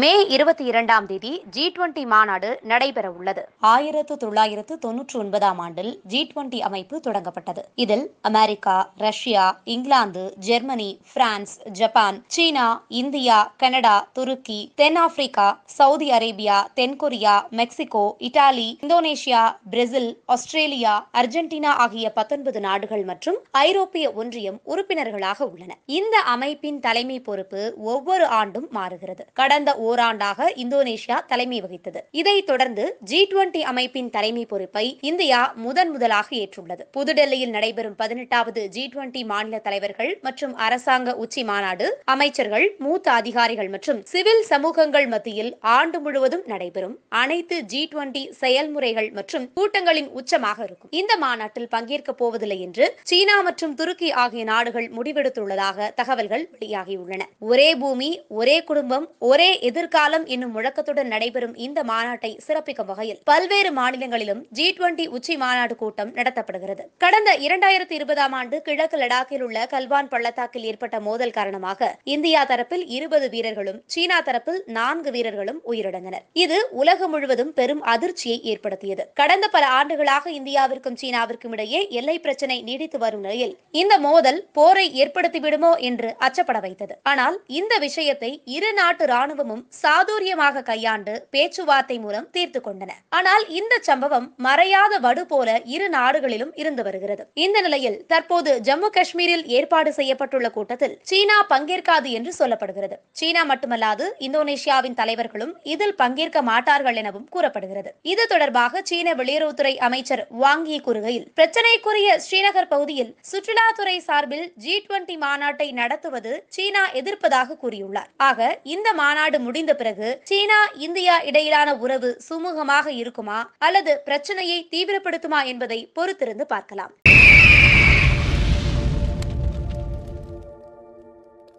மே இருபத்தி இரண்டாம் தேதி ஜி டுவெண்டி மாநாடு நடைபெற உள்ளது ஆயிரத்து தொள்ளாயிரத்து தொன்னூற்றி ஒன்பதாம் ஆண்டில் ஜி டுவெண்டி அமைப்பு தொடங்கப்பட்டது இதில் America Russia England Germany France Japan China India Canada Turkey தென்னாப்பிரிக்கா சவுதி அரேபியா தென்கொரியா Mexico Italy Indonesia Brazil Australia Argentina ஆகிய பத்தொன்பது நாடுகள் மற்றும் ஐரோப்பிய ஒன்றியம் உறுப்பினர்களாக உள்ளன இந்த அமைப்பின் தலைமை பொறுப்பு ஒவ்வொரு ஆண்டும் மாறுகிறது கடந்த ஓராண்டாக இந்தோனேஷியா தலைமை வகித்தது இதைத் தொடர்ந்து ஜி டுவெண்டி அமைப்பின் தலைமை பொறுப்பை இந்தியா முதன் முதலாக ஏற்றுள்ளது புதுடெல்லியில் நடைபெறும் பதினெட்டாவது ஜி டுவெண்டி மாநில தலைவர்கள் மற்றும் அரசாங்க உச்சி மாநாடு அமைச்சர்கள் மூத்த அதிகாரிகள் மற்றும் சிவில் சமூகங்கள் மத்தியில் ஆண்டு முழுவதும் நடைபெறும் அனைத்து ஜி டுவெண்டி செயல்முறைகள் மற்றும் கூட்டங்களின் உச்சமாக இருக்கும் இந்த மாநாட்டில் பங்கேற்கப் போவதில்லை என்று சீனா மற்றும் துருக்கி ஆகிய நாடுகள் முடிவெடுத்துள்ளதாக தகவல்கள் வெளியாகியுள்ளன ஒரே பூமி ஒரே குடும்பம் ஒரே எதிர்காலம் என்னும் முழக்கத்துடன் நடைபெறும் இந்த மாநாட்டை சிறப்பிக்கும் வகையில் பல்வேறு மாநிலங்களிலும் ஜி டுவெண்டி உச்சி மாநாடு கூட்டம் நடத்தப்படுகிறது கடந்த இரண்டாயிரத்தி இருபதாம் ஆண்டு கிழக்கு லடாக்கில் உள்ள கல்வான் பள்ளத்தாக்கில் ஏற்பட்ட மோதல் காரணமாக இந்தியா தரப்பில் இருபது வீரர்களும் சீனா தரப்பில் நான்கு வீரர்களும் உயிரிழந்தனர் இது உலகம் முழுவதும் பெரும் அதிர்ச்சியை ஏற்படுத்தியது கடந்த பல ஆண்டுகளாக இந்தியாவிற்கும் சீனாவிற்கும் இடையே எல்லை பிரச்சினை நீடித்து வரும் நிலையில் இந்த மோதல் போரை ஏற்படுத்திவிடுமோ என்று அச்சப்பட வைத்தது ஆனால் இந்த விஷயத்தை இரு நாட்டு ராணுவமும் சாதுரியமாக கையாண்டு பேச்சுவார்த்தை மூலம் தீர்த்து கொண்டன ஆனால் இந்த சம்பவம் மறையாத வடு போல இரு நாடுகளிலும் இருந்து வருகிறது இந்த நிலையில் தற்போது ஜம்மு காஷ்மீரில் ஏற்பாடு செய்யப்பட்டுள்ள கூட்டத்தில் சீனா பங்கேற்காது என்று சொல்லப்படுகிறது சீனா மட்டுமல்லாது இந்தோனேஷியாவின் தலைவர்களும் இதில் பங்கேற்க மாட்டார்கள் எனவும் கூறப்படுகிறது இது தொடர்பாக சீன வெளியுறவுத்துறை அமைச்சர் வாங்கி கூறுகையில் பிரச்சனைக்குரிய ஸ்ரீநகர் பகுதியில் சுற்றுலாத்துறை சார்பில் ஜி டுவெண்டி மாநாட்டை நடத்துவது சீனா எதிர்ப்பதாக கூறியுள்ளார் ஆக இந்த மாநாடு முடிந்த பிறகு சீனா இந்தியா இடையிலான உறவு சுமூகமாக இருக்குமா அல்லது பிரச்சனையை தீவிரப்படுத்துமா என்பதை பொறுத்திருந்து பார்க்கலாம்